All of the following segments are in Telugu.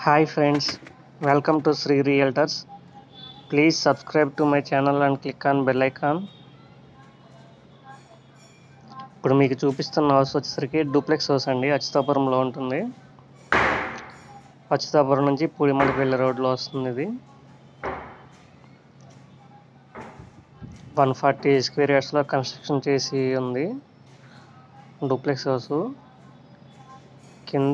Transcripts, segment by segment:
Hi friends, welcome to Sri Realtors. Please subscribe to my channel and click on bell icon. ఇప్పుడు మీకు చూపిస్తున్న హౌస్ వచ్చేసరికి డూప్లెక్స్ హౌస్ అండి అచ్యుతాపురంలో ఉంటుంది అచ్యుతాపురం నుంచి పూడిమలకి వెళ్ళే రోడ్లో వస్తుంది ఇది వన్ ఫార్టీ స్క్వేర్ యార్డ్స్లో కన్స్ట్రక్షన్ చేసి ఉంది డూప్లెక్స్ హౌస్ కింద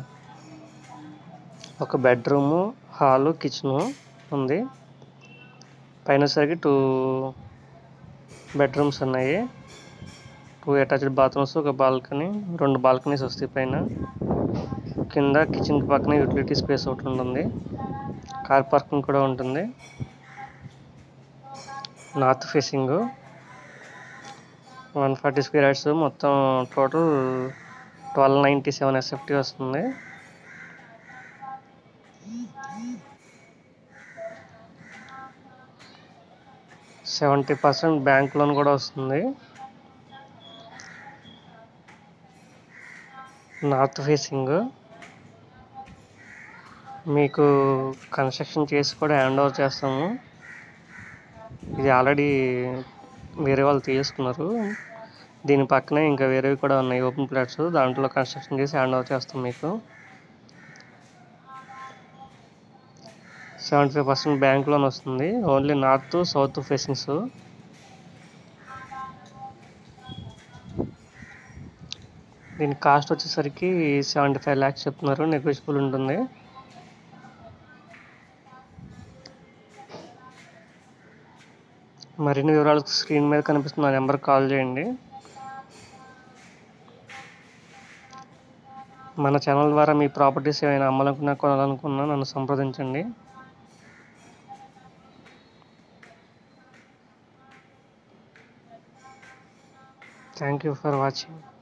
ఒక బెడ్రూము హాలు కిచెను ఉంది పైన సరికి టూ బెడ్రూమ్స్ ఉన్నాయి టూ అటాచ్డ్ బాత్రూమ్స్ ఒక బాల్కనీ రెండు బాల్కనీస్ వస్తాయి పైన కింద కిచెన్ పక్కన యూటిలిటీ స్పేస్ ఒకటి ఉంటుంది కార్ పార్కింగ్ కూడా ఉంటుంది north facing one forty square yards మొత్తం total twelve ninety seven SFT వస్తుంది సెవెంటీ పర్సెంట్ బ్యాంక్ లోన్ కూడా వస్తుంది నార్త్ ఫేసింగ్ మీకు కన్స్ట్రక్షన్ చేసి కూడా హ్యాండ్ ఓవర్ చేస్తాము ఇది ఆల్రెడీ వేరే వాళ్ళు తీసుకున్నారు దీని పక్కనే ఇంకా వేరేవి కూడా ఉన్నాయి ఓపెన్ ప్లాట్స్ దాంట్లో కన్స్ట్రక్షన్ చేసి హ్యాండ్ ఓవర్ చేస్తాం మీకు seventy five percent bank loan వస్తుంది ఓన్లీ నార్త్ సౌత్ ఫేసింగ్స్ దీని కాస్ట్ వచ్చేసరికి సెవెంటీ ఫైవ్ ల్యాక్స్ చెప్తున్నారు నెగోషియబుల్ ఉంటుంది మరిన్ని వివరాలకు స్క్రీన్ మీద కనిపిస్తున్న నెంబర్ కాల్ చేయండి మన ఛానల్ ద్వారా మీ ప్రాపర్టీస్ ఏమైనా అమ్మాలనుకున్నా కొనాలనుకున్నా నన్ను సంప్రదించండి థ్యాంక్ యూ ఫర్ వాచింగ్